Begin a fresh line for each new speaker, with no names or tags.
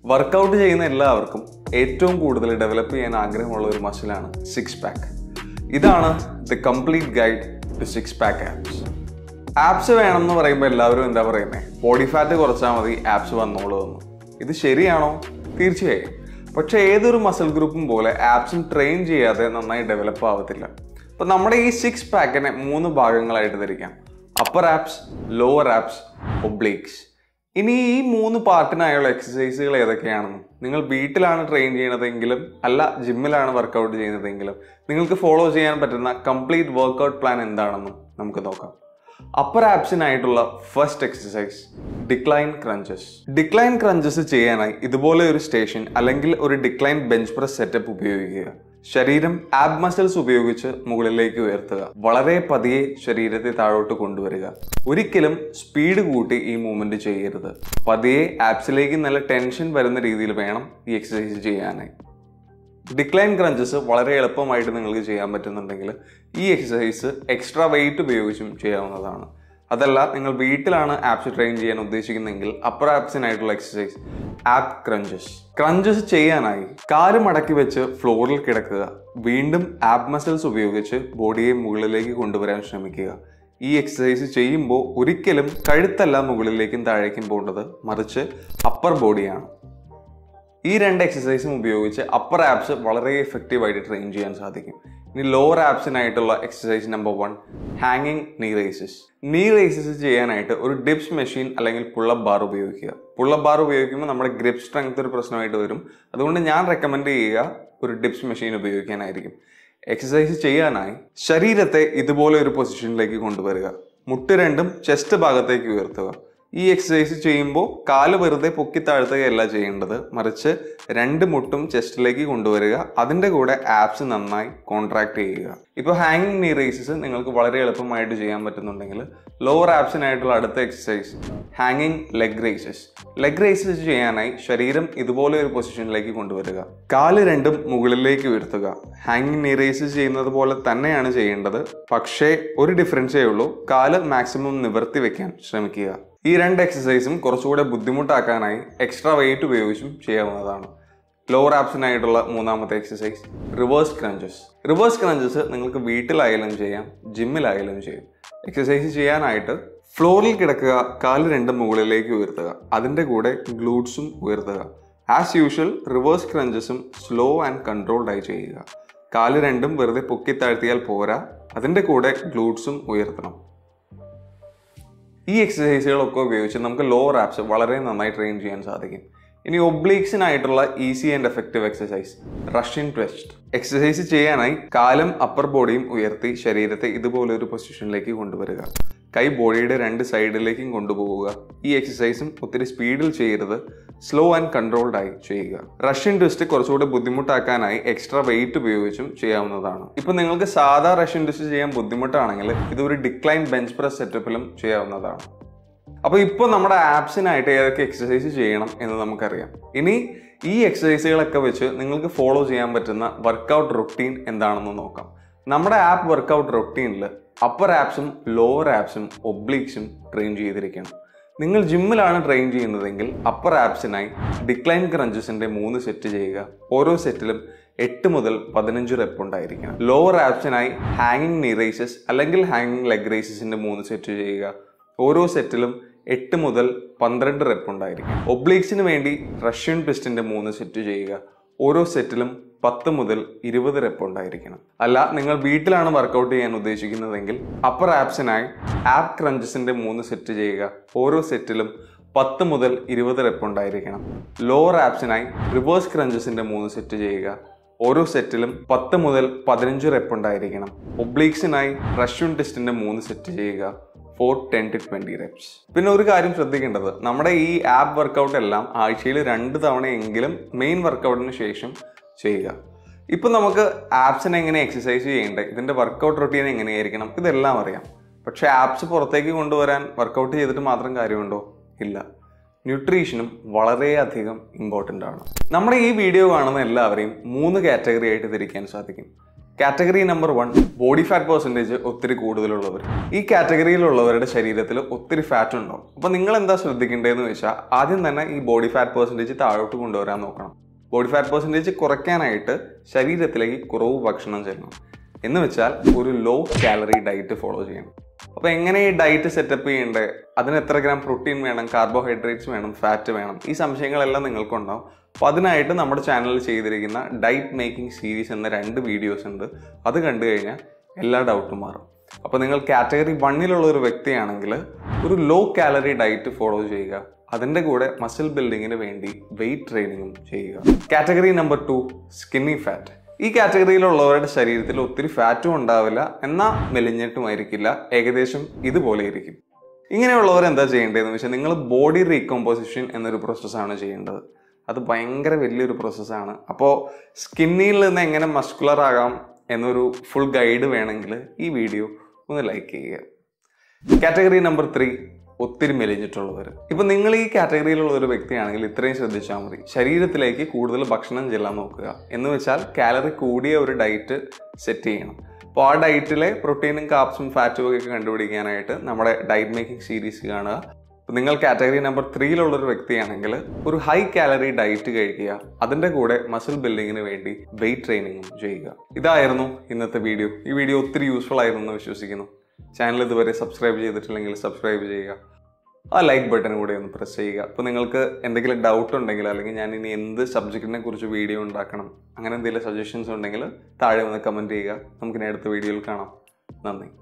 workout ചെയ്യുന്ന എല്ലാവർക്കും ഏറ്റവും കൂടുതൽ ഡെവലപ്പ് ചെയ്യാൻ ആഗ്രഹമുള്ള ഒരു മസിലാണ് സിക്സ് പാക്ക് ഇതാണ് the complete guide to six pack abs abs വേണമെന്ന് പറയുമ്പോൾ എല്ലാവരും എന്താ പറയുന്നത് ബോഡി ഫാറ്റ് കുറച്ചാൽ മതി ആപ്സ് വന്നോളൂ എന്ന് ഇത് ശരിയാണോ തീർച്ചയായും പക്ഷേ ഏതൊരു മസിൽ ഗ്രൂപ്പും പോലെ ആപ്സും ട്രെയിൻ ചെയ്യാതെ നന്നായി ഡെവലപ്പ് ആവത്തില്ല അപ്പം നമ്മുടെ ഈ സിക്സ് പാക്കിനെ മൂന്ന് ഭാഗങ്ങളായിട്ട് തിരിക്കാം upper abs lower abs obliques ഇനി ഈ മൂന്ന് പാർട്ടിനായുള്ള എക്സസൈസുകൾ ഏതൊക്കെയാണെന്നും നിങ്ങൾ വീട്ടിലാണ് ട്രെയിൻ ചെയ്യണതെങ്കിലും അല്ല ജിമ്മിലാണ് വർക്കൗട്ട് ചെയ്യുന്നതെങ്കിലും നിങ്ങൾക്ക് ഫോളോ ചെയ്യാൻ പറ്റുന്ന കംപ്ലീറ്റ് വർക്കൗട്ട് പ്ലാൻ എന്താണെന്നും നമുക്ക് നോക്കാം അപ്പർ ആപ്സിനായിട്ടുള്ള first exercise decline crunches decline crunches ചെയ്യാനായി ഇതുപോലെ ഒരു സ്റ്റേഷൻ അല്ലെങ്കിൽ ഒരു ഡിക്ലൈൻ ബെഞ്ച് പ്രസ് സെറ്റപ്പ് ഉപയോഗിക്കുക ശരീരം ആബ് മസിൽസ് ഉപയോഗിച്ച് മുകളിലേക്ക് ഉയർത്തുക വളരെ പതിയെ ശരീരത്തെ താഴോട്ട് കൊണ്ടുവരിക ഒരിക്കലും സ്പീഡ് കൂട്ടി ഈ മൂവ്മെന്റ് ചെയ്യരുത് പതിയെ ആപ്സിലേക്ക് നല്ല ടെൻഷൻ വരുന്ന രീതിയിൽ വേണം ഈ എക്സസൈസ് ചെയ്യാനായി ഡിക്ലൈൻ ക്രഞ്ചസ് വളരെ എളുപ്പമായിട്ട് നിങ്ങൾക്ക് ചെയ്യാൻ പറ്റുന്നുണ്ടെങ്കിൽ ഈ എക്സസൈസ് എക്സ്ട്രാ വെയിറ്റ് ഉപയോഗിച്ചും ചെയ്യാവുന്നതാണ് അതല്ല നിങ്ങൾ വീട്ടിലാണ് ആപ്സ് ട്രെയിൻ ചെയ്യാൻ ഉദ്ദേശിക്കുന്നതെങ്കിൽ അപ്പർ ആപ്സിനായിട്ടുള്ള എക്സസൈസ് ആപ്പ് ക്രഞ്ചസ് ക്രഞ്ചസ് ചെയ്യാനായി കാല് മടക്കി വെച്ച് ഫ്ലോറിൽ കിടക്കുക വീണ്ടും ആപ്പ് മസിൽസ് ഉപയോഗിച്ച് ബോഡിയെ മുകളിലേക്ക് കൊണ്ടുവരാൻ ശ്രമിക്കുക ഈ എക്സസൈസ് ചെയ്യുമ്പോൾ ഒരിക്കലും കഴുത്തല്ല മുകളിലേക്കും താഴേക്കും പോകേണ്ടത് മറിച്ച് അപ്പർ ബോഡിയാണ് ഈ രണ്ട് എക്സസൈസും ഉപയോഗിച്ച് അപ്പർ ആപ്സ് വളരെ എഫക്റ്റീവായിട്ട് ട്രെയിൻ ചെയ്യാൻ സാധിക്കും ഇനി ലോവർ ആപ്സിനായിട്ടുള്ള എക്സസൈസ് നമ്പർ വൺ ഹാങ്ങിങ് നീ റേസസ് നീ റേസസ് ചെയ്യാനായിട്ട് ഒരു ഡിപ്സ് മെഷീൻ അല്ലെങ്കിൽ പുള്ളപ്പ് ബാർ ഉപയോഗിക്കുക പുള്ളപ്പ് ബാർ ഉപയോഗിക്കുമ്പോൾ നമ്മുടെ ഗ്രിപ്പ് സ്ട്രെങ്ത് ഒരു പ്രശ്നമായിട്ട് വരും അതുകൊണ്ട് ഞാൻ റെക്കമെൻഡ് ചെയ്യുക ഒരു ഡിപ്സ് മെഷീൻ ഉപയോഗിക്കാനായിരിക്കും എക്സസൈസ് ചെയ്യാനായി ശരീരത്തെ ഇതുപോലെ ഒരു പൊസിഷനിലേക്ക് കൊണ്ടുവരിക മുട്ട് രണ്ടും ചെസ്റ്റ് ഭാഗത്തേക്ക് ഉയർത്തുക ഈ എക്സസൈസ് ചെയ്യുമ്പോൾ കാല് വെറുതെ പൊക്കി താഴ്ത്തുകയല്ല ചെയ്യേണ്ടത് മറിച്ച് രണ്ട് മുട്ടും ചെസ്റ്റിലേക്ക് കൊണ്ടുവരിക അതിൻ്റെ കൂടെ ആപ്സ് നന്നായി കോൺട്രാക്ട് ചെയ്യുക ഇപ്പോൾ ഹാങ്ങിങ് നീ റേസസ് നിങ്ങൾക്ക് വളരെ എളുപ്പമായിട്ട് ചെയ്യാൻ പറ്റുന്നുണ്ടെങ്കിൽ ലോവർ ആപ്സിനായിട്ടുള്ള അടുത്ത എക്സസൈസ് ഹാങ്ങിങ് ലെഗ് റേസസ് ലെഗ് റേസസ് ചെയ്യാനായി ശരീരം ഇതുപോലെ ഒരു പൊസിഷനിലേക്ക് കൊണ്ടുവരിക കാല് രണ്ടും മുകളിലേക്ക് ഉയർത്തുക ഹാങ്ങിങ് നീ റേസസ് ചെയ്യുന്നത് പോലെ തന്നെയാണ് ചെയ്യേണ്ടത് പക്ഷേ ഒരു ഡിഫറൻസേ ഉള്ളൂ കാല് മാക്സിമം നിവർത്തി വെക്കാൻ ശ്രമിക്കുക ഈ രണ്ട് എക്സസൈസും കുറച്ചുകൂടെ ബുദ്ധിമുട്ടാക്കാനായി എക്സ്ട്രാ വെയിറ്റ് ഉപയോഗിച്ചും ചെയ്യാവുന്നതാണ് ലോവർ ആപ്സിനായിട്ടുള്ള മൂന്നാമത്തെ exercise reverse crunches reverse crunches നിങ്ങൾക്ക് വീട്ടിലായാലും ചെയ്യാം ജിമ്മിലായാലും ചെയ്യാം എക്സസൈസ് ചെയ്യാനായിട്ട് ഫ്ലോറിൽ കിടക്കുക കാല് രണ്ടും മുകളിലേക്ക് ഉയർത്തുക അതിൻ്റെ കൂടെ ഗ്ലൂട്ട്സും ഉയർത്തുക ആസ് യൂഷ്വൽ റിവേഴ്സ് ക്രഞ്ചസും സ്ലോ ആൻഡ് കൺട്രോൾഡ് ആയി ചെയ്യുക കാല് രണ്ടും വെറുതെ പൊക്കി താഴ്ത്തിയാൽ പോരാ അതിൻ്റെ കൂടെ ഗ്ലൂട്ട്സും ഉയർത്തണം ഈ എക്സസൈസുകളൊക്കെ ഉപയോഗിച്ച് നമുക്ക് ലോവർ ആപ്സ് വളരെ നന്നായി ട്രെയിൻ ചെയ്യാൻ സാധിക്കും ഇനി ഒബ്ലീക്സിനായിട്ടുള്ള easy and effective exercise Russian twist exercise ചെയ്യാനായി കാലും അപ്പർ ബോഡിയും ഉയർത്തി ശരീരത്തെ ഇതുപോലെ ഒരു പൊസിഷനിലേക്ക് കൊണ്ടുവരിക കൈ ബോഡിയുടെ രണ്ട് സൈഡിലേക്കും കൊണ്ടുപോവുക ഈ എക്സസൈസും ഒത്തിരി സ്പീഡിൽ ചെയ്യരുത് സ്ലോ ആൻഡ് കൺട്രോൾഡ് ആയി ചെയ്യുക റഷ്യൻ ട്വിസ്റ്റ് കുറച്ചുകൂടി ബുദ്ധിമുട്ടാക്കാനായി എക്സ്ട്രാ വെയിറ്റ് ഉപയോഗിച്ചും ചെയ്യാവുന്നതാണ് ഇപ്പൊ നിങ്ങൾക്ക് സാധാ റഷ്യൻ ട്വിസ്റ്റ് ചെയ്യാൻ ബുദ്ധിമുട്ടാണെങ്കിൽ ഇത് ഒരു ഡിക്ലൈൻ ബെഞ്ച് പ്രസ് സെറ്റപ്പിലും ചെയ്യാവുന്നതാണ് അപ്പോൾ ഇപ്പോൾ നമ്മുടെ ആപ്സിനായിട്ട് ഏതൊക്കെ എക്സസൈസ് ചെയ്യണം എന്ന് നമുക്കറിയാം ഇനി ഈ എക്സസൈസുകളൊക്കെ വെച്ച് നിങ്ങൾക്ക് ഫോളോ ചെയ്യാൻ പറ്റുന്ന വർക്കൗട്ട് റൊട്ടീൻ എന്താണെന്ന് നോക്കാം നമ്മുടെ ആപ്പ് വർക്കൗട്ട് റൊട്ടീനിൽ അപ്പർ ആപ്സും ലോവർ ആപ്സും ഒബ്ലീക്സും ട്രെയിൻ ചെയ്തിരിക്കണം നിങ്ങൾ ജിമ്മിലാണ് ട്രെയിൻ ചെയ്യുന്നതെങ്കിൽ അപ്പർ ആപ്സിനായി ഡിക്ലൈൻ ക്രഞ്ചസിന്റെ മൂന്ന് സെറ്റ് ചെയ്യുക ഓരോ സെറ്റിലും എട്ട് മുതൽ പതിനഞ്ച് റെപ്പ് ഉണ്ടായിരിക്കണം ലോവർ ആപ്സിനായി ഹാങ്ങിങ് നീ റേസസ് അല്ലെങ്കിൽ ഹാങ്ങിങ് ലെഗ് റേസസിന്റെ മൂന്ന് സെറ്റ് ചെയ്യുക ഓരോ സെറ്റിലും എട്ട് മുതൽ പന്ത്രണ്ട് റെപ്പ് ഉണ്ടായിരിക്കും ഒബ്ലീക്സിന് വേണ്ടി റഷ്യൻ ട്വിസ്റ്റിന്റെ മൂന്ന് സെറ്റ് ചെയ്യുക ഓരോ സെറ്റിലും പത്ത് മുതൽ ഇരുപത് റെപ്പ് ഉണ്ടായിരിക്കണം അല്ല നിങ്ങൾ വീട്ടിലാണ് വർക്കൗട്ട് ചെയ്യാൻ ഉദ്ദേശിക്കുന്നതെങ്കിൽ അപ്പർ ആപ്സിനായി ആപ്പ് ക്രഞ്ചസിന്റെ മൂന്ന് സെറ്റ് ചെയ്യുക ഓരോ സെറ്റിലും പത്ത് മുതൽ ഇരുപത് റെപ്പ് ഉണ്ടായിരിക്കണം ലോവർ ആപ്സിനായി റിവേഴ്സ് ക്രഞ്ചസിന്റെ മൂന്ന് സെറ്റ് ചെയ്യുക ഓരോ സെറ്റിലും പത്ത് മുതൽ പതിനഞ്ച് റെപ്പ് ഉണ്ടായിരിക്കണം ഒബ്ലീക്സിനായി റഷ്യൻ ടെസ്റ്റിന്റെ മൂന്ന് സെറ്റ് ചെയ്യുക for ten to twenty reps പിന്നെ ഒരു കാര്യം ശ്രദ്ധിക്കേണ്ടത് നമ്മുടെ ഈ ആപ്പ് വർക്കൗട്ട് എല്ലാം ആഴ്ചയിൽ രണ്ട് തവണയെങ്കിലും മെയിൻ വർക്കൗട്ടിന് ശേഷം ചെയ്യുക ഇപ്പൊ നമുക്ക് ആപ്സിനെ എങ്ങനെ എക്സസൈസ് ചെയ്യേണ്ടത് ഇതിന്റെ വർക്കൗട്ട് റൊട്ടീൻ എങ്ങനെയായിരിക്കണം ഇതെല്ലാം അറിയാം പക്ഷെ ആപ്സ് പുറത്തേക്ക് കൊണ്ടുവരാൻ വർക്കൗട്ട് ചെയ്തിട്ട് മാത്രം കാര്യമുണ്ടോ ഇല്ല ന്യൂട്രീഷനും വളരെയധികം ഇമ്പോർട്ടൻ്റ് ആണ് നമ്മുടെ ഈ വീഡിയോ കാണുന്ന എല്ലാവരെയും മൂന്ന് കാറ്റഗറി ആയിട്ട് തിരിക്കാൻ സാധിക്കും category number one body fat percentage ഒത്തിരി കൂടുതലുള്ളവർ ഈ കാറ്റഗറിയിലുള്ളവരുടെ ശരീരത്തിൽ ഒത്തിരി ഫാറ്റ് ഉണ്ടാവും അപ്പോൾ നിങ്ങൾ എന്താ ശ്രദ്ധിക്കേണ്ടതെന്ന് വെച്ചാൽ ആദ്യം തന്നെ ഈ ബോഡി ഫാറ്റ് പെർസെൻറ്റേജ് താഴോട്ട് കൊണ്ടുവരാൻ നോക്കണം ബോഡി ഫാറ്റ് പെർസെൻറ്റേജ് കുറയ്ക്കാനായിട്ട് ശരീരത്തിലേക്ക് കുറവ് ഭക്ഷണം ചെല്ലണം എന്ന് വെച്ചാൽ ഒരു ലോ കാലറി ഡയറ്റ് ഫോളോ ചെയ്യണം അപ്പോൾ എങ്ങനെ ഈ ഡയറ്റ് സെറ്റപ്പ് ചെയ്യേണ്ടത് അതിന് എത്ര ഗ്രാം പ്രോട്ടീൻ വേണം കാർബോഹൈഡ്രേറ്റ്സ് വേണം ഫാറ്റ് വേണം ഈ സംശയങ്ങളെല്ലാം നിങ്ങൾക്കുണ്ടാവും അപ്പോൾ അതിനായിട്ട് നമ്മുടെ ചാനലിൽ ചെയ്തിരിക്കുന്ന ഡയറ്റ് മേക്കിംഗ് സീരീസ് എന്ന രണ്ട് വീഡിയോസ് ഉണ്ട് അത് കണ്ടു കഴിഞ്ഞാൽ എല്ലാ ഡൗട്ടും മാറും അപ്പോൾ നിങ്ങൾ കാറ്റഗറി വണ്ണിലുള്ള ഒരു വ്യക്തിയാണെങ്കിൽ ഒരു ലോ കാലറി ഡയറ്റ് ഫോളോ ചെയ്യുക അതിൻ്റെ കൂടെ മസിൽ ബിൽഡിങ്ങിന് വേണ്ടി വെയിറ്റ് ട്രെയിനിങ്ങും ചെയ്യുക category number two skinny fat ഈ കാറ്റഗറിയിലുള്ളവരുടെ ശരീരത്തിൽ ഒത്തിരി ഫാറ്റും ഉണ്ടാവില്ല എന്നാൽ മെലിഞ്ഞിട്ടുമായിരിക്കില്ല ഏകദേശം ഇതുപോലെ ഇരിക്കും ഇങ്ങനെയുള്ളവർ എന്താ ചെയ്യേണ്ടതെന്ന് വെച്ചാൽ നിങ്ങൾ ബോഡി റീകമ്പോസിഷൻ എന്നൊരു പ്രോസസ്സാണ് ചെയ്യേണ്ടത് അത് ഭയങ്കര വലിയൊരു പ്രോസസ്സാണ് അപ്പോൾ സ്കിന്നിൽ നിന്ന് എങ്ങനെ മസ്കുലർ ആകാം എന്നൊരു ഫുൾ ഗൈഡ് വേണമെങ്കിൽ ഈ വീഡിയോ ഒന്ന് ലൈക്ക് ചെയ്യുക കാറ്റഗറി നമ്പർ ത്രീ ഒത്തിരി മെലിഞ്ഞിട്ടുള്ളവർ ഇപ്പം നിങ്ങൾ ഈ കാറ്റഗറിയിലുള്ള ഒരു വ്യക്തിയാണെങ്കിൽ ഇത്രയും ശ്രദ്ധിച്ചാൽ മതി ശരീരത്തിലേക്ക് കൂടുതൽ ഭക്ഷണം ചെല്ലാൻ നോക്കുക എന്ന് വെച്ചാൽ കാലറി കൂടിയ ഒരു ഡയറ്റ് സെറ്റ് ചെയ്യണം അപ്പോൾ ആ ഡയറ്റിലെ പ്രോട്ടീനും കാപ്സും ഫാറ്റും ഒക്കെ കണ്ടുപിടിക്കാനായിട്ട് നമ്മുടെ ഡയറ്റ് മേക്കിംഗ് സീരീസ് കാണുക അപ്പോൾ നിങ്ങൾ കാറ്റഗറി നമ്പർ ത്രീയിലുള്ള ഒരു വ്യക്തിയാണെങ്കിൽ ഒരു ഹൈ കാലറി ഡയറ്റ് കഴിക്കുക അതിൻ്റെ കൂടെ മസിൽ ബിൽഡിങ്ങിന് വേണ്ടി വെയിറ്റ് ട്രെയിനിങ്ങും ചെയ്യുക ഇതായിരുന്നു ഇന്നത്തെ വീഡിയോ ഈ വീഡിയോ ഒത്തിരി യൂസ്ഫുൾ ആയിരുന്നു എന്ന് വിശ്വസിക്കുന്നു ചാനൽ ഇതുവരെ സബ്സ്ക്രൈബ് ചെയ്തിട്ടില്ലെങ്കിൽ സബ്സ്ക്രൈബ് ചെയ്യുക ആ ലൈക്ക് ബട്ടൺ കൂടെ ഒന്ന് പ്രസ് ചെയ്യുക അപ്പോൾ നിങ്ങൾക്ക് എന്തെങ്കിലും ഡൗട്ട് ഉണ്ടെങ്കിൽ അല്ലെങ്കിൽ ഞാൻ ഇനി എന്ത് സബ്ജക്റ്റിനെ കുറിച്ച് വീഡിയോ ഉണ്ടാക്കണം അങ്ങനെ എന്തെങ്കിലും സജഷൻസ് ഉണ്ടെങ്കിൽ താഴെ വന്ന് കമൻറ്റ് ചെയ്യുക നമുക്കിനി അടുത്ത വീഡിയോയിൽ കാണാം നന്ദി